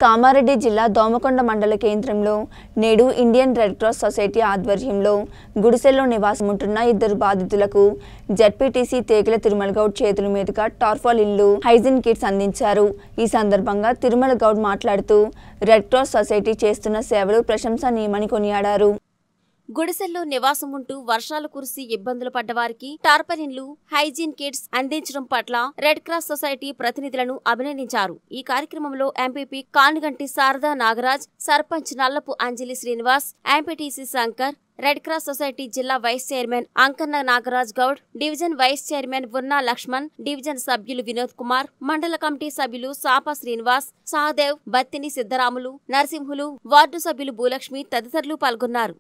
కామారెడ్డి జిల్లా దోమకొండ మండల కేంద్రంలో నేడు ఇండియన్ రెడ్ క్రాస్ సొసైటీ ఆధ్వర్యంలో గుడిసెల్లో నివాసం ఉంటున్న ఇద్దరు బాధితులకు జడ్పీటీసీ తేగల తిరుమల గౌడ్ చేతుల మీదుగా టార్ఫాల్ ఇల్లు హైజిన్ కిట్స్ అందించారు ఈ సందర్భంగా తిరుమల గౌడ్ మాట్లాడుతూ రెడ్ క్రాస్ సొసైటీ చేస్తున్న సేవలు ప్రశంసనీయమని కొనియాడారు గుడిసెల్లో నివాసం ఉంటూ వర్షాలు కురిసి ఇబ్బందులు పడ్డవారికి టార్పలిన్లు హైజీన్ కిట్స్ అందించడం పట్ల రెడ్ క్రాస్ సొసైటీ ప్రతినిధులను అభినందించారు ఈ కార్యక్రమంలో MPP Kanuganti Sharada Nagaraj sarpanch Nallapu Anjali Srinivas MPTC Shankar red cross society జిల్లా vice chairman Ankanna Nagaraj Goud division vice chairman Unna Lakshman division సభ్యులు వినోద్ కుమార్ మండల కమిటీ సభ్యులు సాపా శ్రీనివాస్ సహదేవ్ బత్తిని సిద్దరాములు నరసింహులు వార్డు సభ్యులు భూలక్ష్మి తదితరులు పాల్గొన్నారు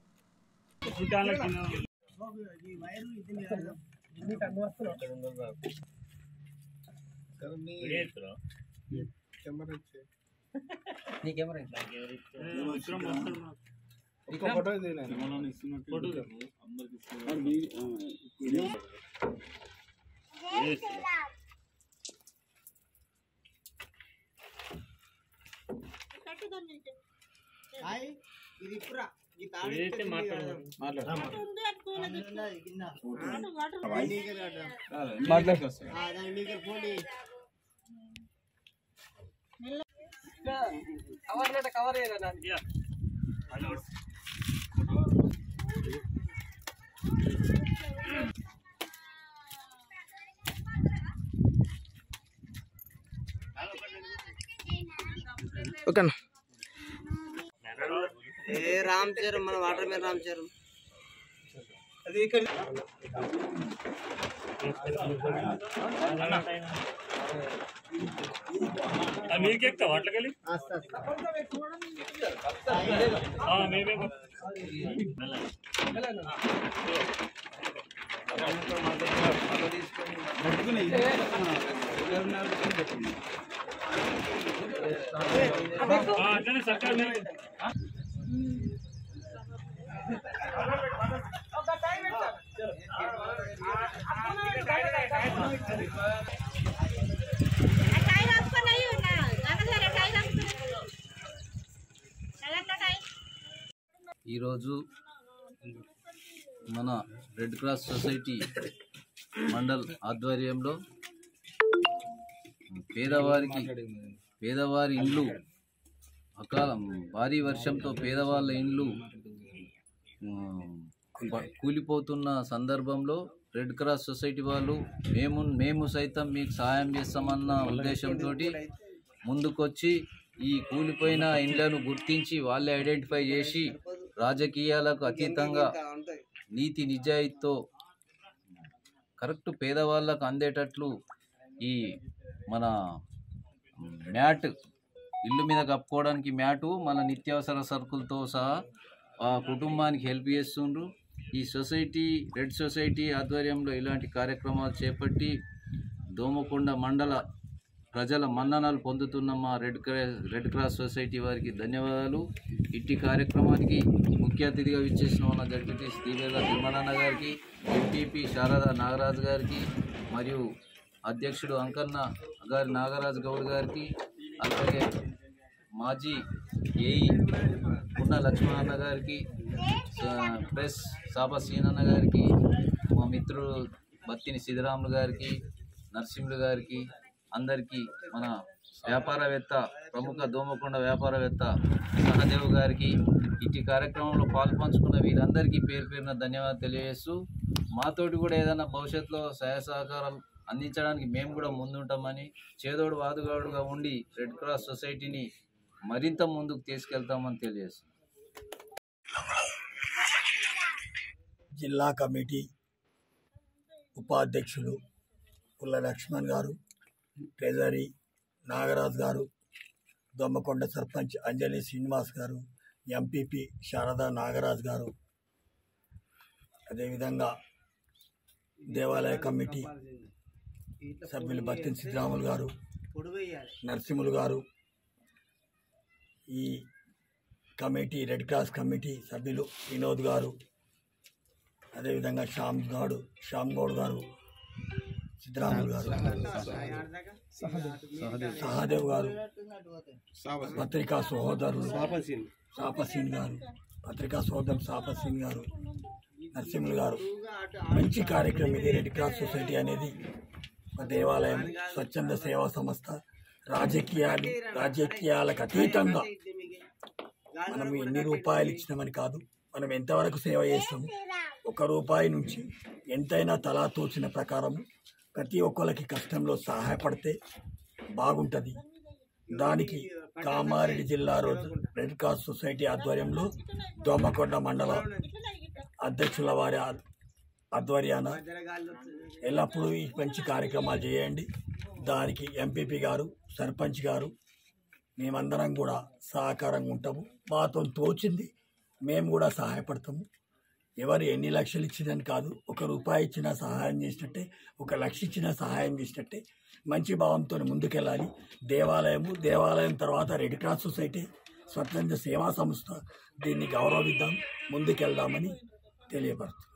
హాయ్ ఇది ఇప్పురా ఈ తాడు ఇస్తే మాట్లాడు దాని నీకు ఫోన్ ఓకేనా ఏ రామ్ చరణ్ మన వాటర్ మీద రామ్ చరణ్ అది ఇక్కడ మీకెక్తా వాట్లకెళ్ళి మేమే అట్లనే సర్కార్ ఈరోజు మన రెడ్ క్రాస్ సొసైటీ మండల్ ఆధ్వర్యంలో పేదవారికి పేదవారి ఇండ్లు అకాలం భారీ వర్షంతో పేదవాళ్ళ ఇండ్లు ఆ, ప- కూలిపోతున్న సందర్భంలో రెడ్ క్రాస్ సొసైటీ వాళ్ళు మేము మేము సైతం మీకు సహాయం చేస్తామన్న ఉద్దేశంతో ముందుకొచ్చి ఈ కూలిపోయిన ఇండ్లను గుర్తించి వాళ్ళే ఐడెంటిఫై చేసి రాజకీయాలకు అతీతంగా నీతి నిజాయితీతో కరెక్ట్ పేదవాళ్ళకు అందేటట్లు ఈ మన మ్యాట్ ఇల్లు మీద కప్పుకోవడానికి మ్యాటు మన నిత్యావసర సరుకులతో సహా ఆ కుటుంబానికి హెల్ప్ చేస్తుండ్రు ఈ సొసైటీ రెడ్ సొసైటీ ఆధ్వర్యంలో ఇలాంటి కార్యక్రమాలు చేపట్టి దోమకొండ మండల ప్రజల మన్ననలు పొందుతున్న మా red cross red cross society వారికి ధన్యవాదాలు ఇట్టి కార్యక్రమానికి ముఖ్య అతిథిగా విచ్చేసిన మన జడ్పీటీ శ్రీవేద తిరుమలన్న గారికి ఎంపీపీ శారదా నాగరాజు గారికి మరియు అధ్యక్షుడు అంకన్న గారి నాగరాజు గౌడ్ గారికి అలాగే మాజీ ఏఈ ఉన్న లక్ష్మణన్న గారికి స- ప్రెస్ సాప సీనన్న గారికి మా మిత్రుడు బత్తిని సిద్ధరాములు గారికి నరసింహులు గారికి అందరికీ మన వ్యాపారవేత్త ప్రముఖ దోమకొండ వ్యాపారవేత్త సహదేవ్ గారికి ఇట్టి కార్యక్రమంలో పాల్పంచుకున్న వీరందరికీ పేరు పేరున ధన్యవాదాలు తెలియజేస్తూ మాతోటి కూడా ఏదైనా భవిష్యత్తులో సహాయ సహకారాలు అందించడానికి మేము కూడా ముందుంటామని చేదోడు వాదుగాడుగా ఉండి రెడ్ క్రాస్ సొసైటీని మరింత ముందుకు తీసుకెళ్తామని తెలియజేస్తాం జిల్లా కమిటీ ఉపాధ్యక్షులు పుల్ల లక్ష్మణ్ గారు ట్రెజరీ నాగరాజ్ గారు దొమ్మకొండ సర్పంచ్ అంజలి శ్రీనివాస్ గారు ఎంపీపీ శారదా నాగరాజ్ గారు అదేవిధంగా దేవాలయ కమిటీ సభ్యులు బత్తిన సిద్ధరాములు గారు నరసింహులు గారు ఈ కమిటీ రెడ్ క్రాస్ కమిటీ సభ్యులు వినోద్ గారు అదేవిధంగా శ్యామ్ గౌడ్ శ్యామ్ గౌడ్ గారు సిద్ధరాములు గారు సహదేవ్ గారు పత్రికా సహోదరులు సాపసీన్ గారు పత్రికా సోదరు సాపసీన్ గారు నరసింహులు గారు మంచి కార్యక్రమం ఇది రెడ్ క్రాస్ సొసైటీ అనేది ఒక దేవాలయం స్వచ్ఛంద సేవా సంస్థ రాజకీయాలు రాజకీయాలకు అతీతంగా మనం ఎన్ని రూపాయలు ఇచ్చినామని కాదు మనం ఎంతవరకు సేవ చేస్తాము ఒక రూపాయి నుంచి ఎంతైనా తలా తోచిన ప్రకారం ప్రతి ఒక్కరికి కష్టంలో సహాయపడితే బాగుంటుంది దానికి కామారెడ్డి జిల్లా రోజు రెడ్ క్రాస్ సొసైటీ ఆధ్వర్యంలో దోమకొండ మండల అధ్యక్షుల వారి ఆద్- ఆధ్వర్యాన ఎల్లప్పుడూ ఈ మంచి కార్యక్రమాలు చేయండి దానికి ఎంపీపీ గారు సర్పంచ్ గారు మేమందరం కూడా సహకారంగా ఉంటాము మాతో తోచింది మేము కూడా సహాయపడతాము ఎవరు ఎన్ని లక్షలు ఇచ్చిందని కాదు ఒక రూపాయి ఇచ్చినా సహాయం చేసినట్టే ఒక లక్ష ఇచ్చినా సహాయం చేసినట్టే మంచి భావంతో ముందుకెళ్ళాలి దేవాలయము దేవాలయం తర్వాత రెడ్ క్రాస్ సొసైటీ స్వతంత్ర సేవా సంస్థ దీన్ని గౌరవిద్దాం ముందుకెళ్దామని తెలియపడుతుంది